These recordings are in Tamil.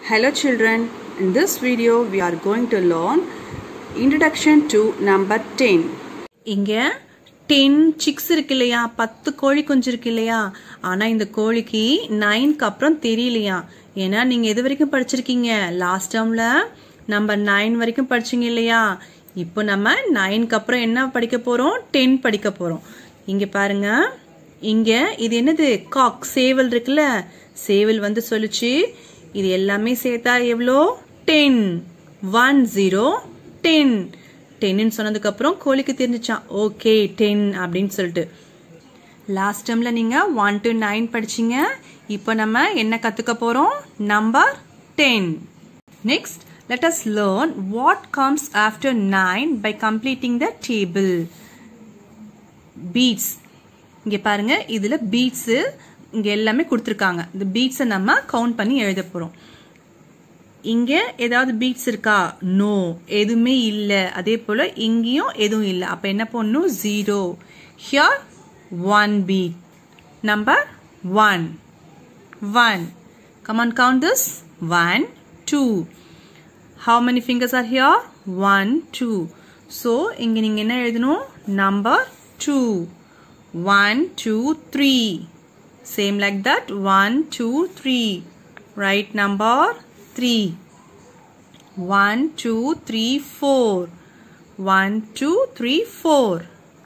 Hello children, in this video we are going to learn introduction to number 10. இங்க டென் சிக்ஸ் இருக்கு இல்லையா பத்து கோழி குஞ்சு இருக்கு இல்லையா ஆனா இந்த கோழிக்கு நைன்க்கு அப்புறம் தெரியலையா ஏன்னா நீங்க எது வரைக்கும் படிச்சிருக்கீங்க லாஸ்ட் டேர்ம்ல நம்பர் நைன் வரைக்கும் படிச்சீங்க இல்லையா இப்போ நம்ம நைன்க்கு அப்புறம் என்ன படிக்க போறோம் டென் படிக்க போறோம் இங்க பாருங்க இங்க இது என்னது காக் சேவல் இருக்குல்ல சேவல் வந்து சொல்லுச்சு இது எல்லாமே சேர்த்தா எவ்வளோ டென் ஒன் ஜீரோ டென் டென்னு சொன்னதுக்கு அப்புறம் கோழிக்கு தெரிஞ்சிச்சான் ஓகே டென் அப்படின்னு சொல்லிட்டு லாஸ்ட் டைம்ல நீங்க ஒன் டு நைன் படிச்சீங்க இப்போ நம்ம என்ன கத்துக்க போறோம் number ten next let us learn what comes after 9 by completing the table beats இங்க பாருங்க இதுல பீட்ஸ் இங்க எல்லாமே கொடுத்துருக்காங்க இந்த பீட்ஸை நம்ம கவுண்ட் பண்ணி எழுத போறோம் இங்க ஏதாவது பீட்ஸ் இருக்கா நோ எதுவுமே இல்ல அதே போல இங்கேயும் எதுவும் இல்ல அப்ப என்ன பண்ணணும் zero here one bead number one one come on count this one two how many fingers are here one two so இங்க நீங்க என்ன எழுதணும் number two one two three same like that one two three right number three one two three four one two three four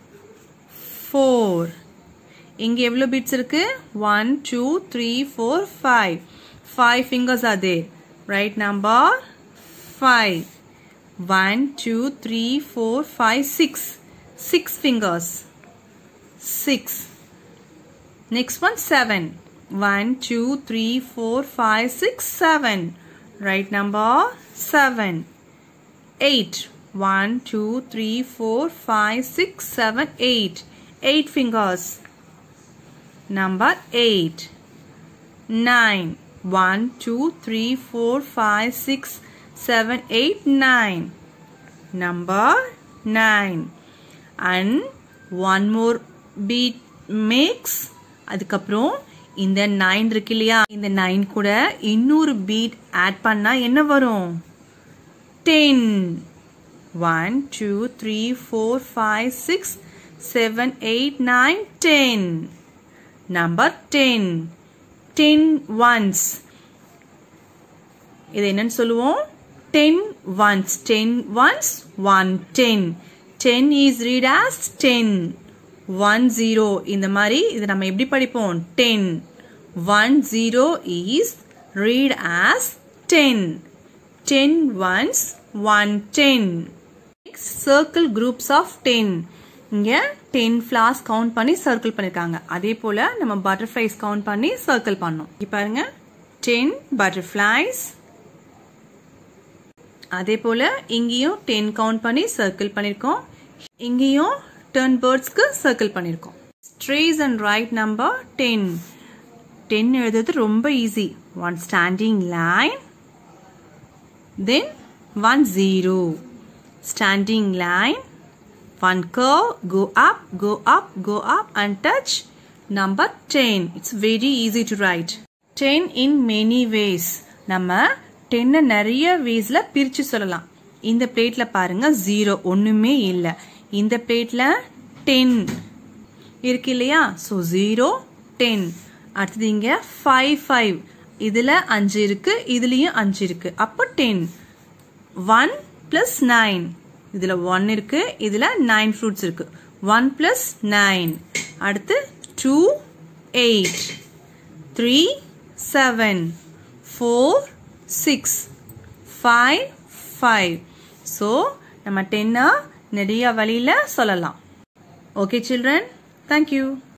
four இங்க எவ்வளோ பீட்ஸ் இருக்கு one two three four five five fingers are there right number five one two three four five six six fingers six Next one, 7. 1, 2, 3, 4, 5, 6, 7. Right number, 7. 8. 1, 2, 3, 4, 5, 6, 7, 8. 8 fingers. Number 8. 9. 1, 2, 3, 4, 5, 6, 7, 8, 9. Number 9. And one more beat makes அதுக்கப்புறம் இந்த நைன் இருக்கு இல்லையா இந்த நைன் கூட இன்னொரு பீட் ஆட் பண்ணா என்ன வரும் ten one two three four five six seven eight nine ten number ten ten ones இது என்னன்னு சொல்லுவோம் ten ones ten ones one ten ten is read as ten one zero இந்த மாதிரி இது நம்ம எப்படி படிப்போம் ten one zero is read as ten ten ones one ten circle groups of ten இங்க டென் ஃபிளார்ஸ் கவுண்ட் பண்ணி சர்க்கிள் பண்ணிருக்காங்க அதே போல நம்ம பட்டர்ஃபிளைஸ் கவுண்ட் பண்ணி சர்க்கிள் பண்ணோம் இங்க பாருங்க டென் பட்டர்ஃபிளைஸ் அதே போல இங்கேயும் டென் கவுண்ட் பண்ணி சர்க்கிள் பண்ணிருக்கோம் இங்கேயும் டர்ன் பேர்ட்ஸ்க்கு சர்க்கிள் பண்ணியிருக்கோம் trace and write number ten ten எழுதுறது ரொம்ப easy one standing line then one zero standing line one curve go up go up go up and touch number ten it's very easy to write ten in many ways நம்ம டென்னை நிறைய வேஸ்ல பிரிச்சு சொல்லலாம் இந்த பிளேட்ல பாருங்க ஜீரோ ஒண்ணுமே இல்லை இந்த பிளேட்ல டென் இருக்கு இல்லையா ஸோ ஜீரோ டென் அடுத்தது இங்க ஃபைவ் ஃபைவ் இதுல அஞ்சு இருக்கு இதுலயும் அஞ்சு இருக்கு அப்போ டென் ஒன் பிளஸ் நைன் இதுல ஒன் இருக்கு இதுல நைன் ஃப்ரூட்ஸ் இருக்கு ஒன் பிளஸ் நைன் அடுத்து two eight three seven four six five five so நம்ம டென்னா நிறைய வழியில சொல்லலாம் ஓகே சில்ட்ரன் தேங்க்யூ